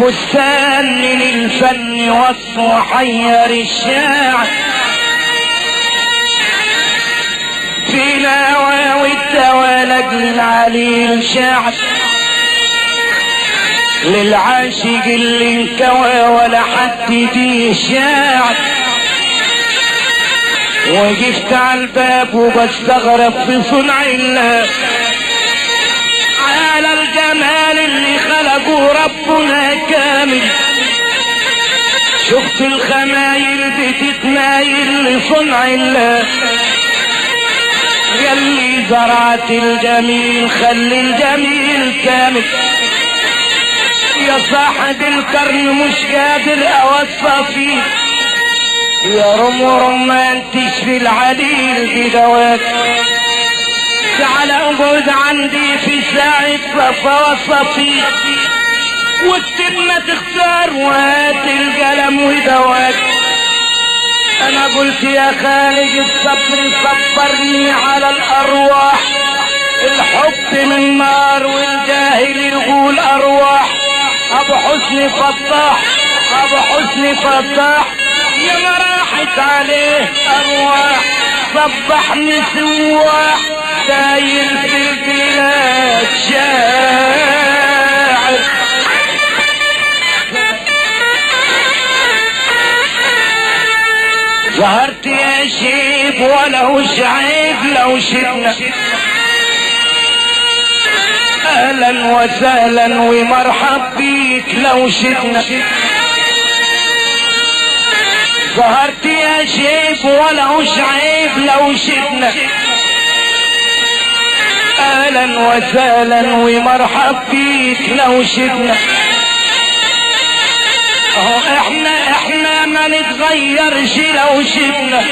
فستان من الفن وصفه حير الشاعر في نواوي التوالج للعليل شاعر للعاشق اللي انكوى ولا حد فيه شاعر وقفت على الباب وبستغرب في صنع الله على الجمال اللي خلقه ربنا كامل شفت الخمايل بتتمايل لصنع الله يلي زرعت الجميل خلي الجميل كامل يا صاحب القرن مش قادر اوصى فيه يا رم رمان تشفي العليل بدواك تعال اقعد عندي في ساعة صفا وصفي واكتب ما تختار وهات القلم ودواك انا قلت يا خالق الصبر صبرني على الارواح الحب من نار والجاهل يقول ارواح ابو حسني فتاح ابو حسني فتاح يا ما راحت عليه ارواح صبحني سواح داير في البلاد شاعر ظهرت يا شيب وله شعيب لو شفنا اهلا وسهلا ومرحب بيك لو شفنا ظهرت يا شيخ ولا شعيب لو شفنا اهلا وسهلا ومرحب بيك لو شفنا اهو احنا احنا ما نتغيرش لو شفنا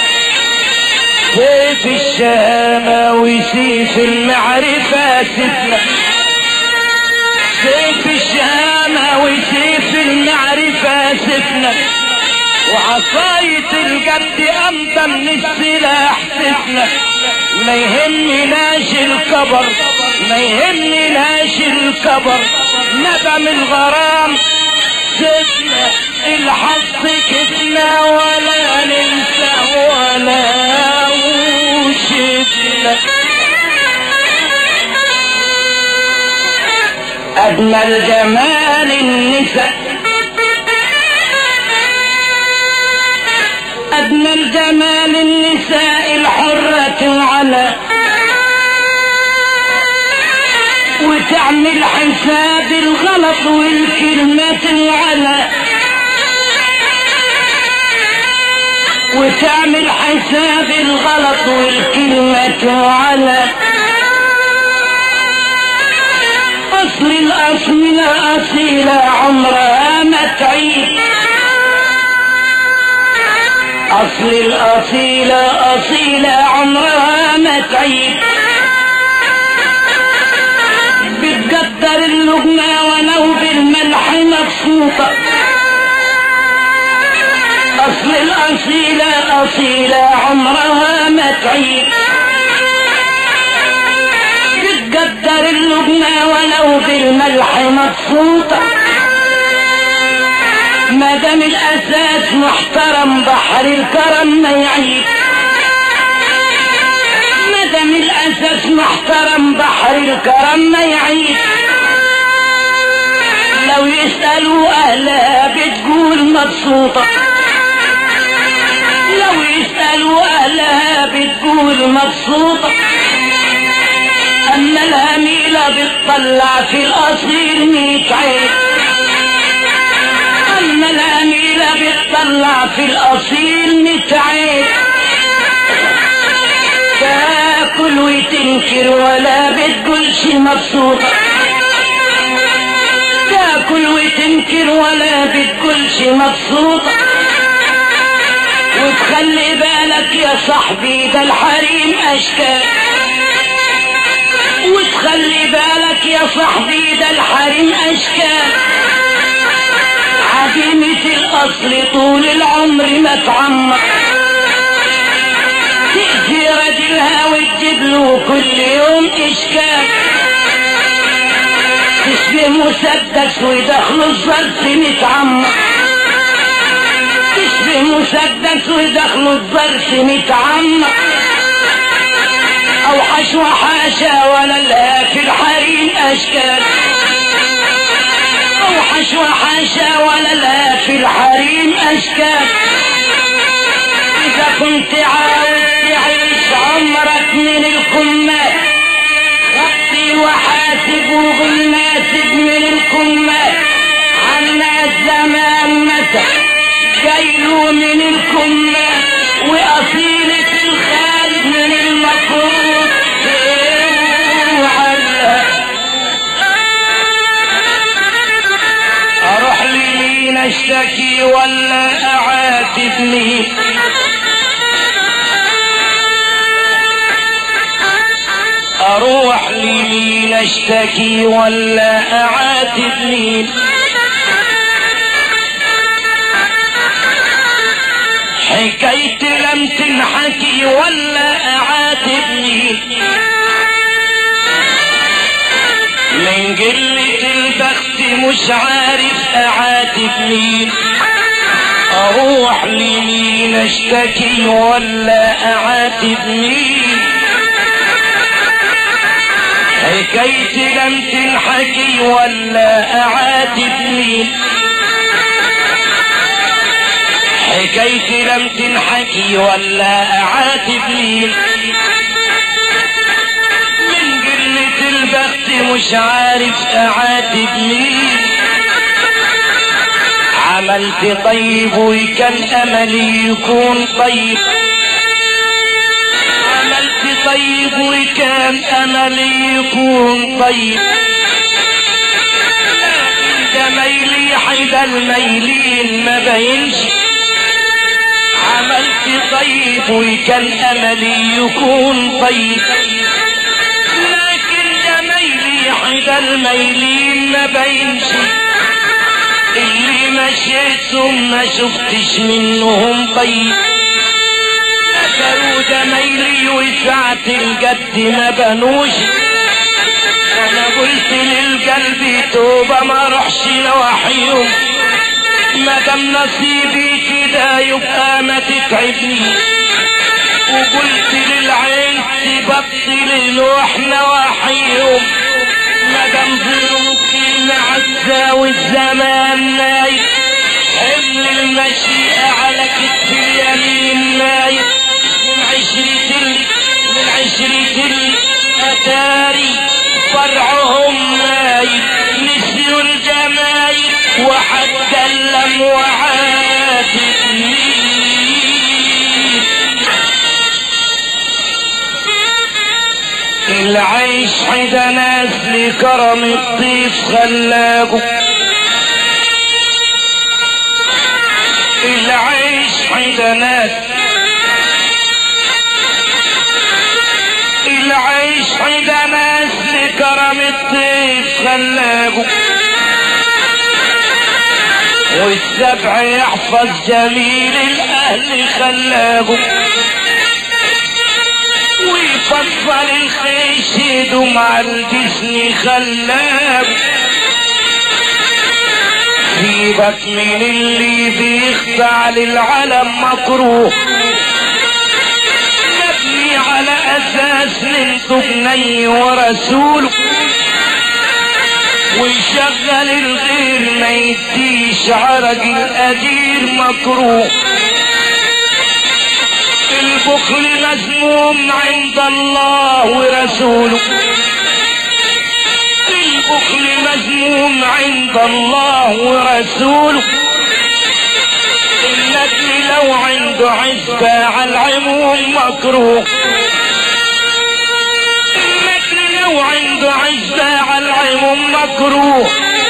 سيف الشامة وسيف المعرفة سفنا سيف الشامة وسيف المعرفة سفنا وعصاية الجد أمضى من السلاح سفنا ما يهمناش الكبر ما يهمناش الكبر ندم الغرام سفنا الحظ كتنا ولا ننسى ولا وشفنا أجمل جمال النساء أجمل جمال النساء الحرة على وتعمل حساب الغلط والكلمة على وتعمل حساب الغلط والكلمة على أصل الأصيلة أصيلة عمرها ما تعيد أصل الأصيلة أصيلة عمرها ما تعيد بتقدر اللقمة ولو بالملح مبسوطة أصل الأصيلة أصيلة عمرها ما تعيد بتقدر اللقمة ولو بالملح مبسوطة ما دام الاساس محترم بحر الكرم ما يعيب ما دام الاساس محترم بحر الكرم ما يعيب لو يسألوا اهلها بتقول مبسوطة لو يسألوا اهلها بتقول مبسوطة اما الهميلة بتطلع في الاصيل ميت عين اما الاميرة بتطلع في الاصيل متعب تاكل وتنكر ولا بتقولش مبسوطة تاكل وتنكر ولا بتقولش مبسوطة وتخلي بالك يا صاحبي ده الحريم اشكال وتخلي بالك يا صاحبي ده الحريم اشكال عديمة الأصل طول العمر ما تعمر تأذي رجلها وتجيب له كل يوم إشكال تشبه كشف مسدس ودخل الظرف متعمق كشف مسدس ودخل الظرف متعمق اوحش وحاشا ولا لا في الحريم اشكال اوحش وحاشا ولا لا في الحريم اشكال اذا كنت عاوز تعيش عمرك من الكمات غطي وحاسب وبالناسب من الكمات عنا الزمان مسك جايله من الكمات واصيلة الخالد من المفروض وعلها اروح لمين اشتكي ولا اعاتب مين اروح لمين اشتكي ولا اعاتب مين حكايتي لم تنحكي ولا اعاتب مين من قلة البخت مش عارف اعاتب مين اروح لمين اشتكي ولا اعاتب مين حكايتي لم تنحكي ولا اعاتب مين حكايتي لم تنحكي ولا اعاتب مين من قلة البخت مش عارف اعاتب مين عملت طيب وكان املي يكون طيب عملت طيب وكان املي يكون طيب جميلي حيد الميلين ما بينش عملت طيب وكان املي يكون طيب لكن جميلي حيد الميلين ما بينش اللي مشيتهم ما شفتش منهم طيب كسروا جميلي وسعة الجد ما بنوش انا قلت للقلب توبة ما روحش نواحيهم ما دام نصيبي كده يبقى ما تتعبني وقلت للعين تبطل نوح نواحيهم ما دام ظروف العزة والزمان نايم حمل المشيئة على كتف اليمين نايم من عشرة ال من عشرة ال أتاري فرعهم نايم نسيوا الجمايل وحتى الأموات العيش حد ناس لكرم الضيف خلاقه العيش حد ناس العيش حد ناس لكرم الضيف خلاقه والسبع يحفظ جميل الاهل خلاقه ويفصل الخيش يدوم على الجسم خلاقه سيبك من اللي بيخضع للعلم مكروه مبني على اساس من ضمني ورسوله ويشغل الغير ما يديش عرج الأدير مكروه البخل مذموم عند الله ورسوله البخل مذموم عند الله ورسوله النبي لو عنده عزبة على العموم مكروه النبي لو عنده عزبة على العموم مكروه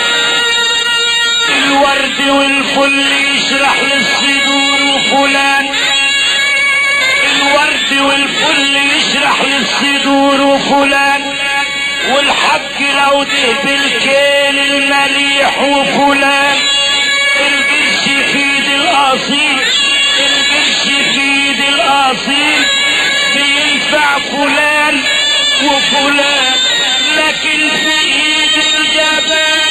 الورد والفل يشرح للصدور فلان الورد والفل يشرح للصدور فلان والحق لو ده بالكيل المليح وفلان القرش في ايد الاصيل القرش في ايد الاصيل بينفع فلان وفلان لكن في ايد الجبان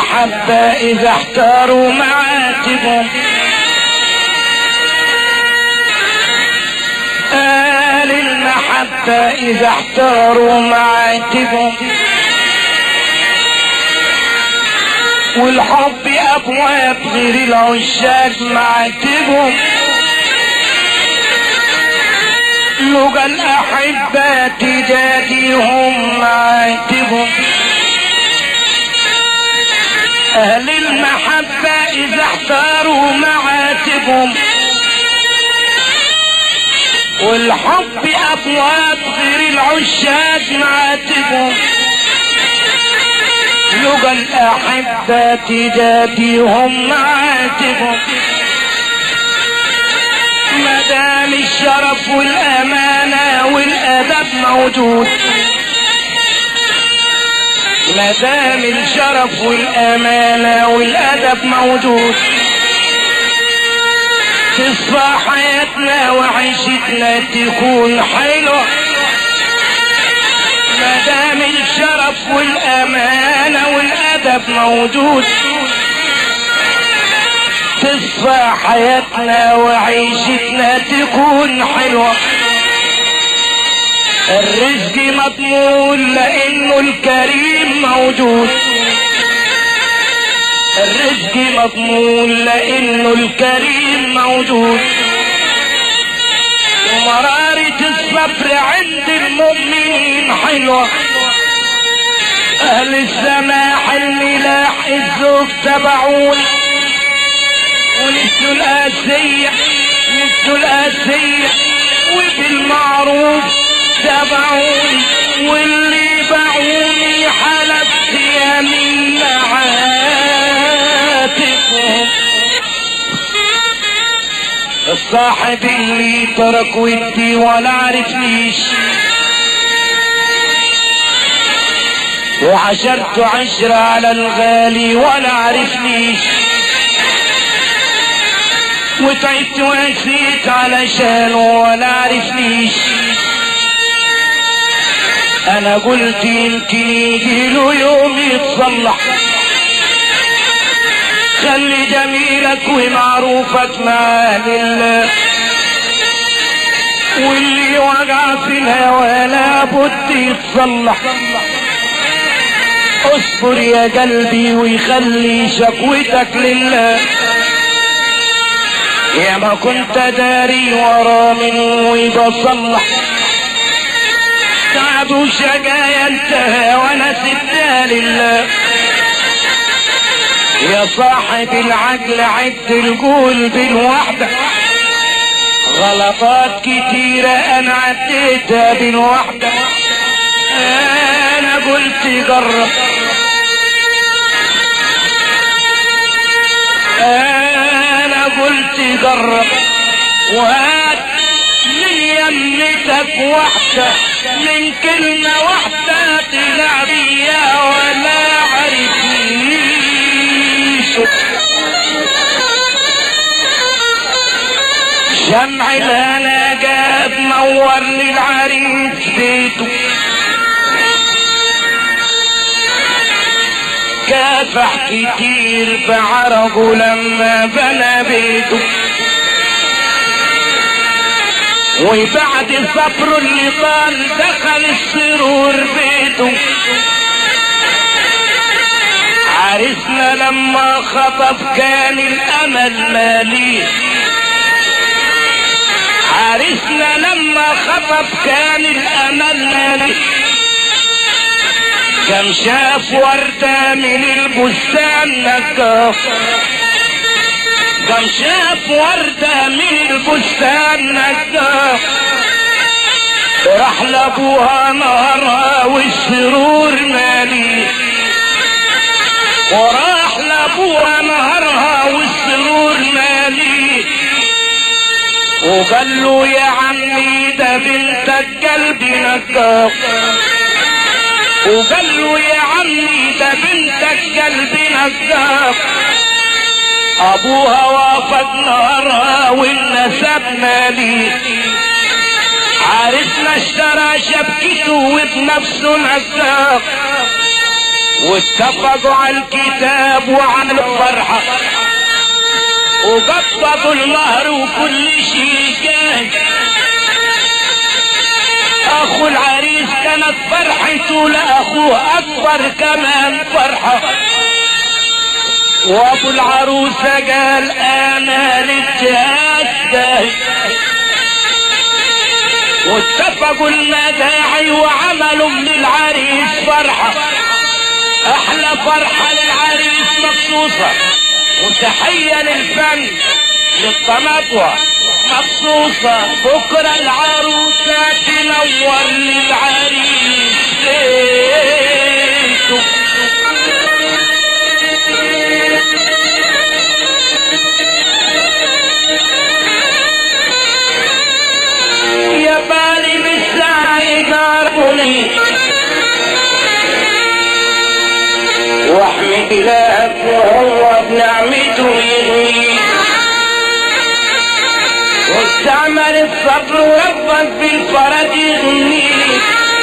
المحبة إذا احتاروا معاتبهم قال المحبة إذا احتاروا معاتبهم والحب أبواب غير العشاق معاتبهم لغى الأحبة تجاديهم معاتبهم أهل المحبة إذا احتاروا معاتبهم والحب أبواب غير العشاق معاتبهم لغى الأحبة تجاديهم معاتبهم مدام الشرف والأمانة والأدب موجود مدام الشرف والأمانة والأدب موجود تصفى حياتنا وعيشتنا تكون حلوة مدام الشرف والأمانة والأدب موجود تصفى حياتنا وعيشتنا تكون حلوة الرزق مضمون لانه الكريم موجود الرزق مضمون لانه الكريم موجود ومرارة الصبر عند المؤمنين حلوة اهل السماح الملاح الزوج تبعون ونسوا الاسية نسوا الاسية وبالمعروف تبعوني واللي باعوني حلفت يمين معاتبهم الصاحب اللي ترك ودي ولا عرفنيش وعشرت عشرة على الغالي ولا عرفنيش وتعبت واسيت علشان ولا عرفنيش انا قلت يمكن يجي له يوم يتصلح خلي جميلك ومعروفك مع لله واللي وقع في الهوى لابد يتصلح اصبر يا قلبي ويخلي شكوتك لله يا ما كنت داري ورا منه وبصلح تعب وشقايا انتهى وانا سبتها لله يا صاحب العقل عد القول بالوحدة غلطات كتيرة انا عديتها بالوحدة انا قلت جرب انا قلت جرب وهات من يمتك واحدة من كلمة واحدة طلع بيا ولا عرفنيش شمع الهنا جاب نور للعريس بيته كافح كتير بعرقه لما بنى بيته وبعد صبره اللي طال دخل السرور بيته عرسنا لما خطب كان الامل ماليه عرسنا لما خطب كان الامل ماليه كم شاف وردة من البستان نقاف كم شاف وردة من البستان نقاف راح لابوها نهرها والسرور مالي وراح لابوها نهرها والسرور مالي وقال له يا عمي ده بنتك قلبي نقاف وقال له يا عمي ده بنتك قلبي نقاف ابوها وافق نهارها والنسب مالي عرفنا اشترى شبكته وبنفسه نقاف واتفقوا على الكتاب وعن الفرحة وقبضوا المهر وكل شيء جاهز اخو العريس كانت فرحته لاخوه اكبر كمان فرحة وابو العروسة قال انا للجهاز جاهز واتفقوا المداعي وعملوا من العريس فرحة احلى فرحة للعريس مخصوصة وتحية للفن للطمطوة مخصوصة بكرة العروسة تنور للعريس ليته يا بالي بالسعي قاربني واحمد إلهك وهو بنعمته يغنيك واستعمل الصبر وربك بالفرج يغنيك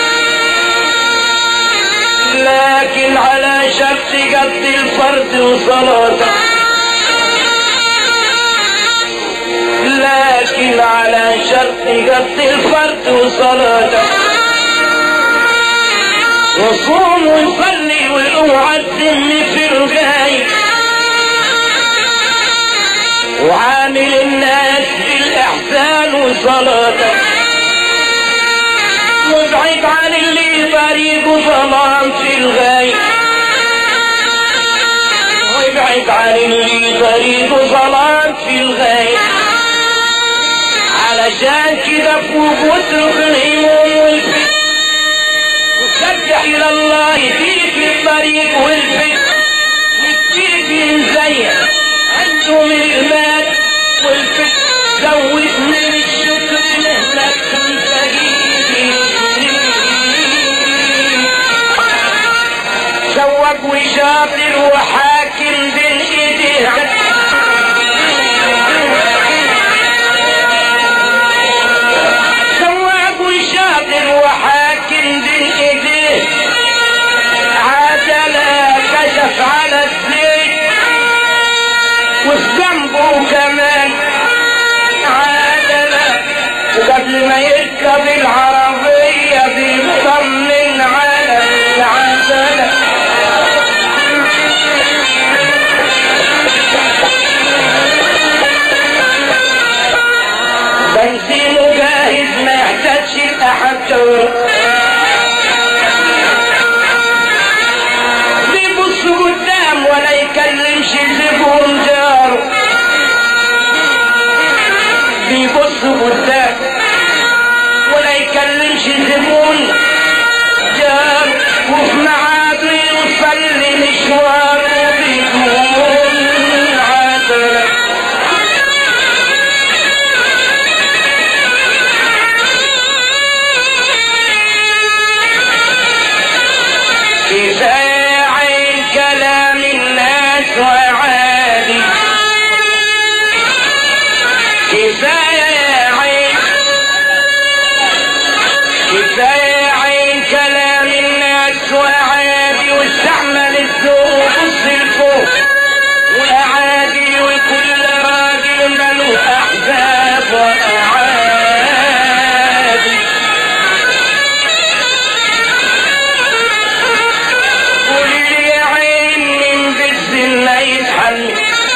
لكن على شرط قد الفرد وصلاتك لكن على شرط قد الفرد وصلاتك وصوم وصلي واوعى تذم في الغاية وعامل الناس بالإحسان وصلاتك وابعد عن اللي طريقه ظلام في الغاية وابعد عن اللي طريقه ظلام في الغاية علشان كده فوق واترك الهموم والفتن وسبح الى الله يديك الطريق والفكر يديك من زيك عنده من المال والفكر زود من الشكر مهما تكون فقير سوق وشاطر وحاكم بين ايديه سواق وشاطر وحاكم بين ايديه عدلا كشف على الزيت وفي جنبه كمان عدلا وقبل ما يركب العربية بيطمن على العدلة بنزينه جاهز ما يحتاجش لأحد شغل بيبص قدام ولا يكلمش زبون جاره بيبص قدام ولا يكلمش زبون جاره وفي ميعاده يوصل لمشواره بدون عدله كفاية كلام الناس وعادي كفاية عين كفاية عين كلام الناس وعادي واستعمل الذوق بص لفوق وأعادي وكل راجل ملوه أحباب وأعادي قولي لي يا عين من بالزنا يتحمل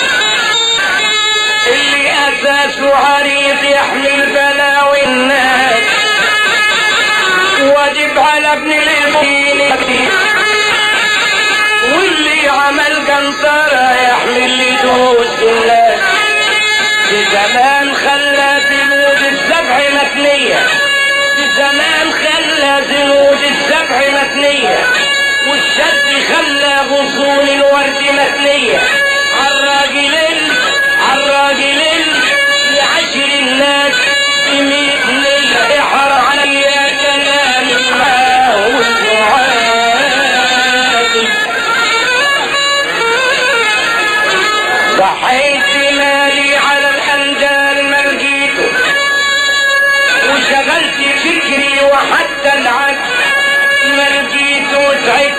اللي اساسه عريض يحمل بلاوي الناس واجب على ابن الامين واللي عمل قنطرة يحمل يدوس الناس في زمان خلى ذنوب السبع مثنية في زمان خلى ذنوب السبع مثنية والشد خلى غصون الورد مثنية عالراجلين عالراجلين لعشر الناس بمئة نية احر عليا كلام الماء والمعادي ضحيت مالي على الأندال ما لقيته وشغلت فكري وحتى العقل ما لقيته تعبت